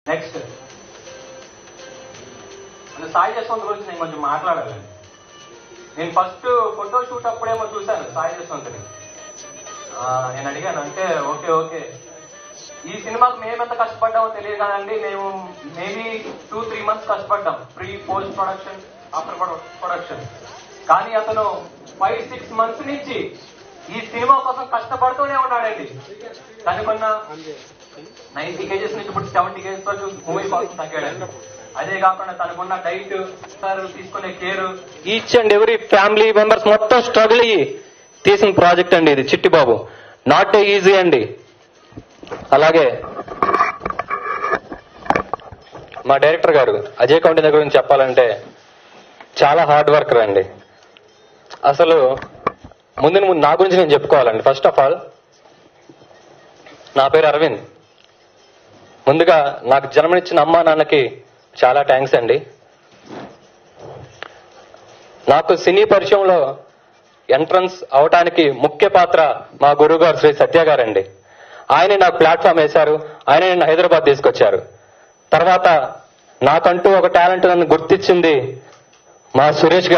next అంటే సాయి జస్వంత్ గురించి నేను కొంచెం మాట్లాడాలండి నేను ఫస్ట్ ఫోటో షూట్ అప్పుడేమో చూశాను సాయి జస్వంత్ని ఆ, నేను అడిగాను అంటే ఓకే ఓకే ఈ సినిమాకు మేము ఎంత కష్టపడ్డామో తెలియదు కదండి మేము మేబీ టూ త్రీ మంత్స్ కష్టపడ్డాం pre post production after production కానీ అతను ఫైవ్ సిక్స్ మంత్స్ నుంచి ఈ సినిమా కోసం కష్టపడుతూనే ఉన్నాడండి తనకున్న నైన్టీ కేజెస్ నుంచి ఇప్పుడు సెవెంటీ కేజెస్ వరకు మూవీ కోసం తగ్గాడండి అదే కాకుండా తనకున్న డైట్ తీసుకునే care each and every family members మొత్తం స్ట్రగుల్ అయ్యి తీసిన ప్రాజెక్ట్ అండి ఇది చిట్టిబాబు నాట్ ఏ ఈజీ అండి అలాగే మా డైరెక్టర్ గారు అజయ్ కౌంటి దగ్గర గురించి చెప్పాలంటే చాలా హార్డ్ వర్కర్ అండి అసలు ముందు ముందు నా గురించి నేను చెప్పుకోవాలండి ఫస్ట్ ఆఫ్ ఆల్ నా పేరు అరవింద్ ముందుగా నాకు జన్మనిచ్చిన అమ్మా నాన్నకి చాలా థ్యాంక్స్ అండి నాకు సినీ పరిచయంలో ఎంట్రన్స్ అవటానికి ముఖ్య పాత్ర మా గురువు గారు శ్రీ సత్య గారండి ఆయన నాకు ప్లాట్ఫామ్ వేశారు ఆయన నన్ను హైదరాబాద్ తీసుకొచ్చారు తర్వాత నాకంటూ ఒక టాలెంట్ నన్ను గుర్తించింది మా సురేష్ గారు